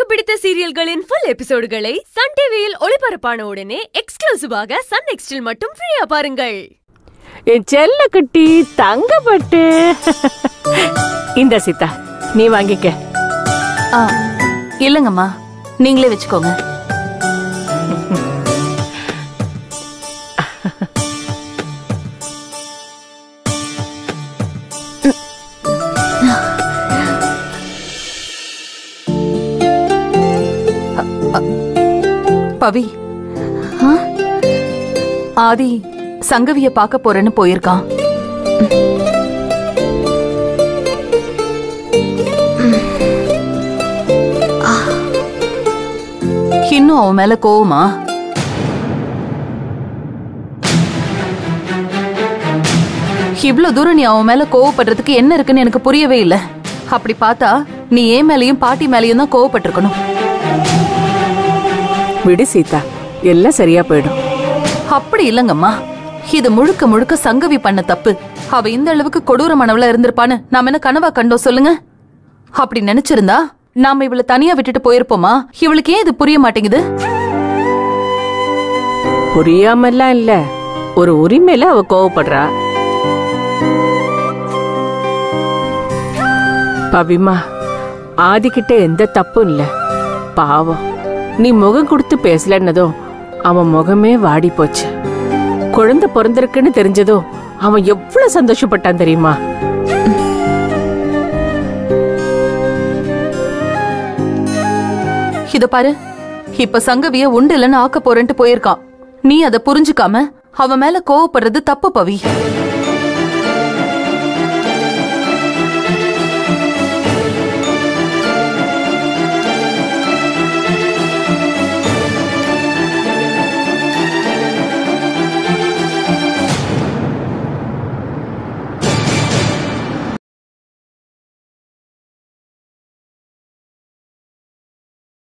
பிடித்த சீரியல்களின் full எபிசோடுகளை Sun டிவியில் ஒளிபரப்பான உடனே எக்ஸ்க்ளூசிவாக சன் நெக்ஸ்டில் மட்டும் ஃப்ரீயா பாருங்கள் என் செல்ல குட்டி தங்கப்பட்டு இந்த சீதா நீ வாங்கிக்க ஆ இல்லைங்கம்மா நீங்களே வச்சுக்கோங்க பவி ஆ? ஆதி சங்கவிய பார்க்க போறேன்னு போயிருக்கான் இன்னும் அவன் மேல கோவமா இவ்ளோ தூரம் நீ அவன் மேல கோவப்படுறதுக்கு என்ன இருக்குன்னு எனக்கு புரியவே இல்ல அப்படி பார்த்தா நீ ஏன் மேலயும் பாட்டி மேலயும் தான் கோவப்பட்டிருக்கணும் விடு சீதா எல்லாம் சரியா போயிடும் அப்படி இல்லங்கம்மா இது முழுக்க முழுக்க சங்கவி பண்ண தப்பு அவ இந்த அளவுக்கு கொடூரமானவளா இருந்திருப்பான்னு நாம என்ன கனவா கண்டோம் சொல்லுங்க அப்படி நினைச்சிருந்தா நாம இவளை தனியா விட்டுட்டு போயிருப்போமா இவளுக்கு ஏன் இது புரிய மாட்டேங்குது புரியாமல்லாம் இல்ல ஒரு உரிமையில அவ கோவப்படுறா பவிமா ஆதிக்கிட்ட எந்த தப்பும் இல்ல பாவம் நீ முகம் கொடுத்து பேசலன்னதும் அவன் முகமே வாடி போச்சு குழந்தை பிறந்திருக்குன்னு தெரிஞ்சதும் அவன் எவ்வளவு சந்தோஷப்பட்டான் தெரியுமா இத பாரு இப்ப சங்கவிய உண்டு இல்லைன்னு ஆக்க போறேன்ட்டு போயிருக்கான் நீ அதை புரிஞ்சுக்காம அவன் மேல கோவப்படுறது தப்பு பவி